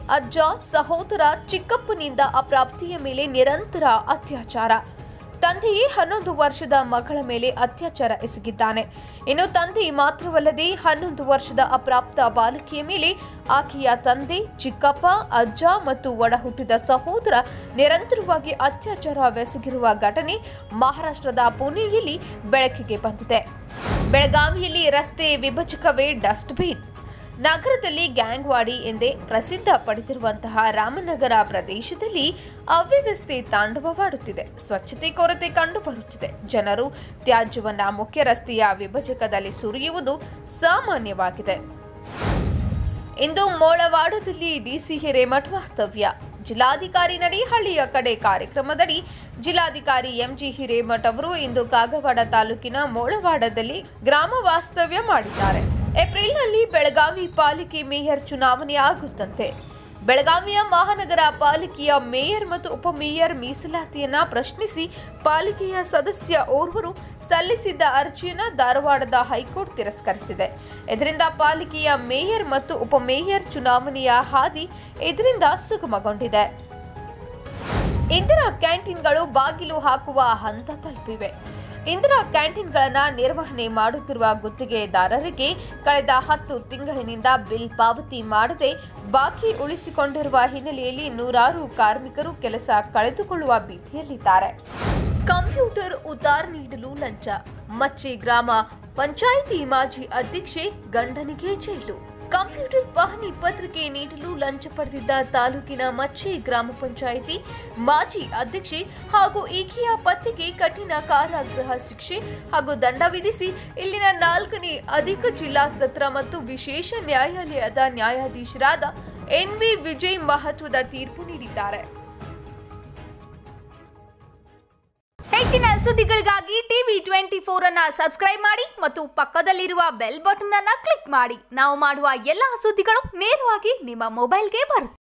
ಅಜ್ಜ ಸಹೋದರ ಚಿಕ್ಕಪ್ಪನಿಂದ ಅಪ್ರಾಪ್ತಿಯ ಮೇಲೆ ನಿರಂತರ ಅತ್ಯಾಚಾರ ತಂದೆಯೇ ಹನ್ನೊಂದು ವರ್ಷದ ಮಗಳ ಮೇಲೆ ಅತ್ಯಾಚಾರ ಎಸಗಿದ್ದಾನೆ ಇನ್ನು ತಂದೆ ಮಾತ್ರವಲ್ಲದೆ ಹನ್ನೊಂದು ವರ್ಷದ ಅಪ್ರಾಪ್ತ ಬಾಲಕಿಯ ಮೇಲೆ ಆಕೆಯ ತಂದೆ ಚಿಕ್ಕಪ್ಪ ಅಜ್ಜ ಮತ್ತು ಒಡ ಹುಟ್ಟಿದ ಸಹೋದರ ನಿರಂತರವಾಗಿ ಅತ್ಯಾಚಾರವೆಸಗಿರುವ ಘಟನೆ ಮಹಾರಾಷ್ಟ್ರದ ಪುಣೆಯಲ್ಲಿ ಬೆಳಕಿಗೆ ಬಂದಿದೆ ಬೆಳಗಾವಿಯಲ್ಲಿ ರಸ್ತೆ ವಿಭಜಕವೇ ಡಸ್ಟ್ಬಿನ್ ನಗರದಲ್ಲಿ ಗ್ಯಾಂಗ್ವಾಡಿ ಎಂದೇ ಪ್ರಸಿದ್ಧ ಪಡೆದಿರುವಂತಹ ರಾಮನಗರ ಪ್ರದೇಶದಲ್ಲಿ ಅವ್ಯವಸ್ಥೆ ತಾಂಡವವಾಡುತ್ತಿದೆ ಸ್ವಚ್ಛತೆ ಕೊರತೆ ಕಂಡುಬರುತ್ತಿದೆ ಜನರು ತ್ಯಾಜ್ಯವನ್ನ ಮುಖ್ಯ ರಸ್ತೆಯ ವಿಭಜಕದಲ್ಲಿ ಸುರಿಯುವುದು ಸಾಮಾನ್ಯವಾಗಿದೆ ಇಂದು ಮೋಳವಾಡದಲ್ಲಿ ಡಿಸಿ ಹಿರೇಮಠ ವಾಸ್ತವ್ಯ ಜಿಲ್ಲಾಧಿಕಾರಿ ನಡಿಹಳ್ಳಿಯ ಕಡೆ ಕಾರ್ಯಕ್ರಮದಡಿ ಜಿಲ್ಲಾಧಿಕಾರಿ ಎಂಜಿ ಹಿರೇಮಠ್ ಅವರು ಇಂದು ಕಾಗವಾಡ ತಾಲೂಕಿನ ಮೋಳವಾಡದಲ್ಲಿ ಗ್ರಾಮ ವಾಸ್ತವ್ಯ ಮಾಡಿದ್ದಾರೆ ಏಪ್ರಿಲ್ನಲ್ಲಿ ಬೆಳಗಾವಿ ಪಾಲಿಕೆ ಮೇಯರ್ ಚುನಾವಣೆ ಆಗುತ್ತಂತೆ ಬೆಳಗಾವಿಯ ಮಹಾನಗರ ಪಾಲಿಕೆಯ ಮೇಯರ್ ಮತ್ತು ಉಪಮೇಯರ್ ಮೀಸಲಾತಿಯನ್ನ ಪ್ರಶ್ನಿಸಿ ಪಾಲಿಕೆಯ ಸದಸ್ಯ ಓರ್ವರು ಸಲ್ಲಿಸಿದ್ದ ಅರ್ಜಿಯನ್ನ ಧಾರವಾಡದ ಹೈಕೋರ್ಟ್ ತಿರಸ್ಕರಿಸಿದೆ ಇದರಿಂದ ಪಾಲಿಕೆಯ ಮೇಯರ್ ಮತ್ತು ಉಪಮೇಯರ್ ಚುನಾವಣೆಯ ಹಾದಿ ಇದರಿಂದ ಸುಗಮಗೊಂಡಿದೆ ಇಂದಿರಾ ಕ್ಯಾಂಟೀನ್ಗಳು ಬಾಗಿಲು ಹಾಕುವ ಹಂತ ತಲುಪಿವೆ ಇಂದಿರಾ ಕ್ಯಾಂಟೀನ್ಗಳನ್ನ ನಿರ್ವಹಣೆ ಮಾಡುತ್ತಿರುವ ಗುತ್ತಿಗೆದಾರರಿಗೆ ಕಳೆದ ಹತ್ತು ತಿಂಗಳಿನಿಂದ ಬಿಲ್ ಪಾವತಿ ಮಾಡದೆ ಬಾಕಿ ಉಳಿಸಿಕೊಂಡಿರುವ ಹಿನ್ನೆಲೆಯಲ್ಲಿ ನೂರಾರು ಕಾರ್ಮಿಕರು ಕೆಲಸ ಕಳೆದುಕೊಳ್ಳುವ ಭೀತಿಯಲ್ಲಿದ್ದಾರೆ ಕಂಪ್ಯೂಟರ್ ಉತ್ತಾರ ನೀಡಲು ಲಂಚ ಮಚ್ಚೆ ಗ್ರಾಮ ಪಂಚಾಯಿತಿ ಮಾಜಿ ಅಧ್ಯಕ್ಷೆ ಗಂಡನಿಗೆ ಜೈಲು ಕಂಪ್ಯೂಟರ್ ಪಹಣಿ ಪತ್ರಿಕೆ ನೀಡಲು ಲಂಚ ಪಡೆದಿದ್ದ ತಾಲೂಕಿನ ಮಚ್ಚೆ ಗ್ರಾಮ ಪಂಚಾಯಿತಿ ಮಾಜಿ ಅಧ್ಯಕ್ಷೆ ಹಾಗೂ ಈಕೆಯ ಪತ್ನಿಗೆ ಕಠಿಣ ಕಾರಾಗೃಹ ಶಿಕ್ಷೆ ಹಾಗೂ ದಂಡ ವಿಧಿಸಿ ಇಲ್ಲಿನ ನಾಲ್ಕನೇ ಅಧಿಕ ಜಿಲ್ಲಾ ಸತ್ರ ಮತ್ತು ವಿಶೇಷ ನ್ಯಾಯಾಲಯದ ನ್ಯಾಯಾಧೀಶರಾದ ಎನ್ವಿ ವಿಜಯ್ ಮಹತ್ವದ ತೀರ್ಪು ನೀಡಿದ್ದಾರೆ ಹೆಚ್ಚಿನ ಸುದ್ದಿಗಳಿಗಾಗಿ ಟಿವಿ ಟ್ವೆಂಟಿ ಫೋರ್ ಅನ್ನ ಸಬ್ಸ್ಕ್ರೈಬ್ ಮಾಡಿ ಮತ್ತು ಪಕ್ಕದಲ್ಲಿರುವ ಬೆಲ್ ಬಟನ್ ಅನ್ನ ಕ್ಲಿಕ್ ಮಾಡಿ ನಾವು ಮಾಡುವ ಎಲ್ಲಾ ಸುದ್ದಿಗಳು ನೇರವಾಗಿ ನಿಮ್ಮ ಮೊಬೈಲ್ಗೆ ಬರುತ್ತೆ